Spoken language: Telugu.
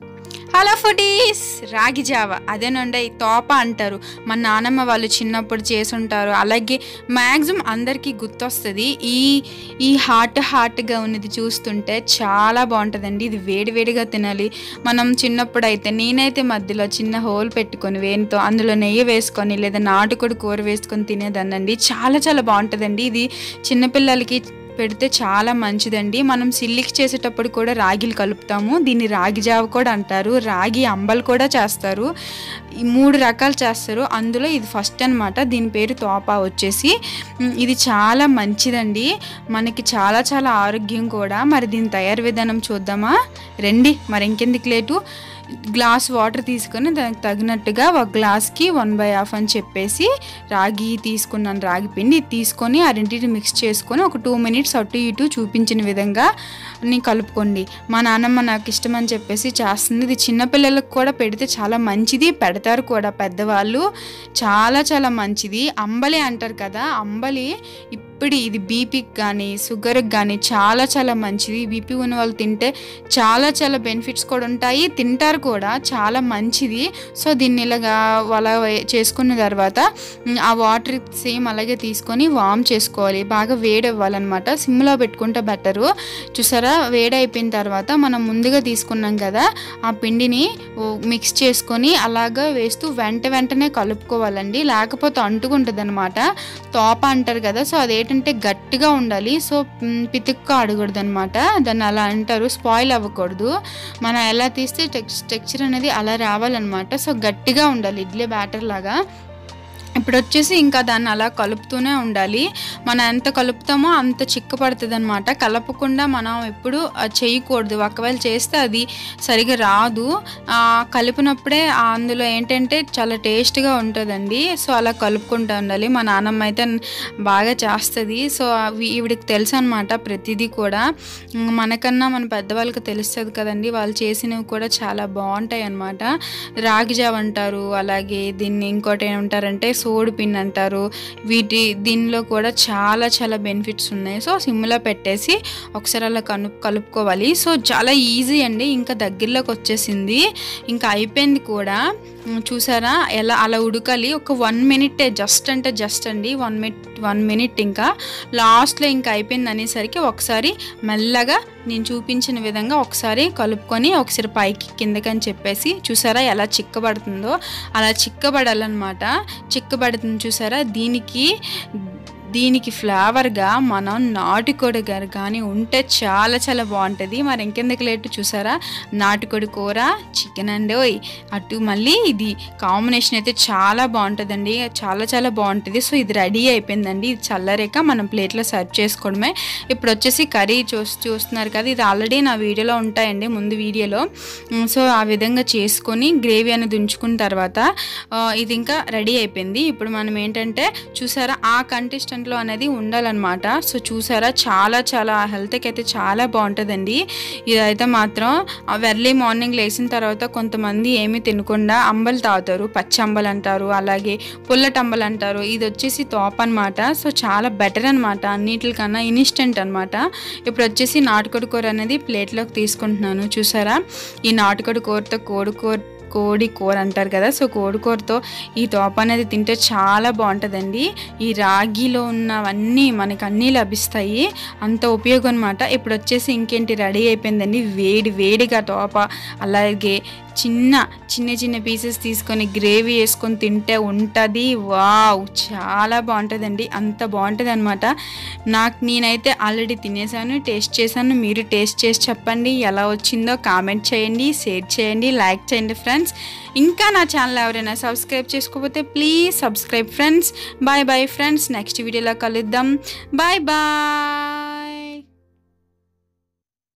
హలో ఫుడీస్ రాగి జావ అదేనండి ఈ తోప అంటారు మా నానమ్మ వాళ్ళు చిన్నప్పుడు చేసుంటారు అలాగే మ్యాక్సిమం అందరికీ గుర్తొస్తుంది ఈ ఈ హాట్ హాట్గా ఉన్నది చూస్తుంటే చాలా బాగుంటుందండి ఇది వేడివేడిగా తినాలి మనం చిన్నప్పుడు అయితే నేనైతే మధ్యలో చిన్న హోల్ పెట్టుకొని వేనితో అందులో నెయ్యి వేసుకొని లేదా నాటుకోడి కూర వేసుకొని తినేదాన్నండి చాలా చాలా బాగుంటుందండి ఇది చిన్నపిల్లలకి పెడితే చాలా మంచిదండి మనం సిల్లికి చేసేటప్పుడు కూడా రాగిలు కలుపుతాము దీన్ని రాగి జావ కూడా అంటారు రాగి అంబలు కూడా చేస్తారు ఈ మూడు రకాలు చేస్తారు అందులో ఇది ఫస్ట్ అన్నమాట దీని పేరు తోపా వచ్చేసి ఉమ్, ఇది చాలా మంచిదండి మనకి చాలా చాలా ఆరోగ్యం కూడా మరి దీని తయారు విధానం చూద్దామా రండి మరి ఇంకెందుకు లేటు గ్లాస్ వాటర్ తీసుకొని దానికి తగినట్టుగా ఒక గ్లాస్కి వన్ బై హాఫ్ అని చెప్పేసి రాగి తీసుకున్నాను రాగి పిండి ఇది తీసుకొని ఆ రెండింటిని మిక్స్ చేసుకొని ఒక టూ మినిట్స్ అటు ఇటు చూపించిన విధంగా ని కలుపుకోండి మా నాన్నమ్మ నాకు ఇష్టం అని చెప్పేసి చేస్తుంది ఇది చిన్నపిల్లలకు కూడా పెడితే చాలా మంచిది పెడతారు కూడా పెద్దవాళ్ళు చాలా చాలా మంచిది అంబలి అంటారు కదా అంబలి ఇప్పుడు ఇది బీపీకి కానీ షుగర్కి కానీ చాలా చాలా మంచిది బీపీ ఉన్న వాళ్ళు తింటే చాలా చాలా బెనిఫిట్స్ కూడా ఉంటాయి తింటారు కూడా చాలా మంచిది సో దీన్ని ఇలాగా అలా వే- చేసుకున్న తర్వాత ఉమ్, ఆ వాటర్ సేమ్ అలాగే తీసుకొని వామ్ చేసుకోవాలి బాగా వేడి అవ్వాలన్నమాట సిమ్లో పెట్టుకుంటే బెటరు చూసారా వేడి అయిపోయిన తర్వాత మనం ముందుగా తీసుకున్నాం కదా ఆ పిండిని ఓ మిక్స్ చేసుకొని అలాగా వేస్తూ వెంట వెంటనే కలుపుకోవాలండి లేకపోతే అంటుకుంటుంది అనమాట తోప అంటారు కదా సో అదేంటంటే గట్టిగా ఉండాలి సో మ్, పితుక్కు ఆడకూడదు అనమాట దాన్ని అలా అంటారు స్పాయిల్ అవ్వకూడదు మనం ఎలా తీస్తే టెక్స్ టెక్స్చర్ అనేది అలా రావాలన్నమాట సో గట్టిగా ఉండాలి ఇడ్లీ బ్యాటర్ లాగా ఇప్పుడు వచ్చేసి ఇంకా దాన్ని అలా కలుపుతూనే ఉండాలి మనం ఎంత కలుపుతామో అంత చిక్కపడుతుంది అనమాట కలపకుండా మనం ఎప్పుడు ఆ, చేయకూడదు ఒకవేళ చేస్తే అది సరిగా రాదు ఆ, కలిపినప్పుడే ఆ అందులో ఏంటంటే చాలా టేస్ట్గా ఉంటుందండి సో అలా కలుపుకుంటూ ఉండాలి మా నాన్నమ్మ అయితే బాగా చేస్తుంది సో అవి ఈవిడికి తెలుసు అనమాట ప్రతిదీ కూడా ఉమ్, మనకన్నా మన పెద్దవాళ్ళకి తెలుస్తుంది కదండి వాళ్ళు చేసినవి కూడా చాలా బాగుంటాయి అన్నమాట రాగి జావ అంటారు అలాగే దీన్ని ఇంకోటి ఏమంటారంటే సోడు పిన్ అంటారు వీటి దీనిలో కూడా చాలా చాలా బెనిఫిట్స్ ఉన్నాయి సో సిమ్లో పెట్టేసి ఒకసారి అలా కను కలుపుకోవాలి సో చాలా ఈజీ అండి ఇంకా దగ్గరలోకి వచ్చేసింది ఇంకా అయిపోయింది కూడా ఉమ్, చూసారా ఎలా అలా ఉడకాలి ఒక వన్ మినిట్ జస్ట్ అంటే జస్ట్ అండి వన్ మినిట్ వన్ మినిట్ ఇంకా లాస్ట్లో ఇంకా అయిపోయింది అనేసరికి ఒకసారి మెల్లగా నేను చూపించిన విధంగా ఒకసారి కలుపుకొని ఒకసారి పైకి కిందకని చెప్పేసి చూసారా ఎలా చిక్కబడుతుందో అలా చిక్కబడాలన్నమాట చిక్కబడుతుంది చూసారా దీనికి దీనికి ఫ్లేవర్గా మనం నాటుకోడి గారు కానీ ఉంటే చాలా చాలా బాగుంటుంది మరి ఇంకెందుకు లేటు చూసారా నాటుకోడి కూర చికెన్ అండి ఓయ్ అటు మళ్ళీ ఇది కాంబినేషన్ అయితే చాలా బాగుంటుందండి చాలా చాలా బాగుంటుంది సో ఇది రెడీ అయిపోయిందండి ఇది చల్లరేక మనం ప్లేట్లో సర్వ్ చేసుకోవడమే ఇప్పుడు వచ్చేసి కర్రీ చూస్ చూస్తున్నారు కదా ఇది ఆల్రెడీ నా వీడియోలో ఉంటాయండి ముందు వీడియోలో ఉమ్, సో ఆ విధంగా చేసుకొని గ్రేవీ అనేది ఉంచుకున్న తర్వాత ఆ, ఇది ఇంకా రెడీ అయిపోయింది ఇప్పుడు మనం ఏంటంటే చూసారా ఆ కంటెస్టెంట్లో అనేది ఉండాలన్నమాట సో చూసారా చాలా చాలా హెల్త్కి అయితే చాలా బాగుంటుందండి ఇదైతే మాత్రం ఎర్లీ మార్నింగ్ లేచిన తర్వాత కొంతమంది ఏమీ తినకుండా అంబలు తాగుతారు పచ్చి అంబలు అంటారు అలాగే పుల్లటి అంబలు అంటారు ఇది వచ్చేసి తోప అనమాట సో చాలా బెటర్ అనమాట అన్నిటికన్నా ఇన్స్టెంట్ అనమాట ఇప్పుడు వచ్చేసి నాటుకోడి కూర అనేది ప్లేట్లోకి తీసుకుంటున్నాను చూసారా ఈ నాటుకోడి కూరతో కోడి కూర కోడి కూర అంటారు కదా సో కోడి కూరతో ఈ తోప అనేది తింటే చాలా బాగుంటుందండి ఈ రాగిలో ఉన్నవన్నీ మనకి అన్నీ లభిస్తాయి అంత ఉపయోగం అనమాట ఇప్పుడు వచ్చేసి ఇంకేంటి రెడీ అయిపోయిందండి వేడి వేడిగా తోప అలాగే చిన్న చిన్న చిన్న పీసెస్ తీసుకొని గ్రేవీ వేసుకొని తింటే ఉంటుంది వావ్ చాలా బాగుంటుందండి అంత బాగుంటుంది అనమాట నాకు నేనైతే ఆల్రెడీ తినేసాను టేస్ట్ చేశాను మీరు టేస్ట్ చేసి చెప్పండి ఎలా వచ్చిందో కామెంట్ చేయండి షేర్ చేయండి లైక్ చేయండి ఫ్రెండ్స్ ఇంకా నా ఛానల్ ఎవరైనా సబ్స్క్రైబ్ చేసుకోకపోతే please subscribe friends bye bye friends next వీడియోలో కలుద్దాం బాయ్ బాయ్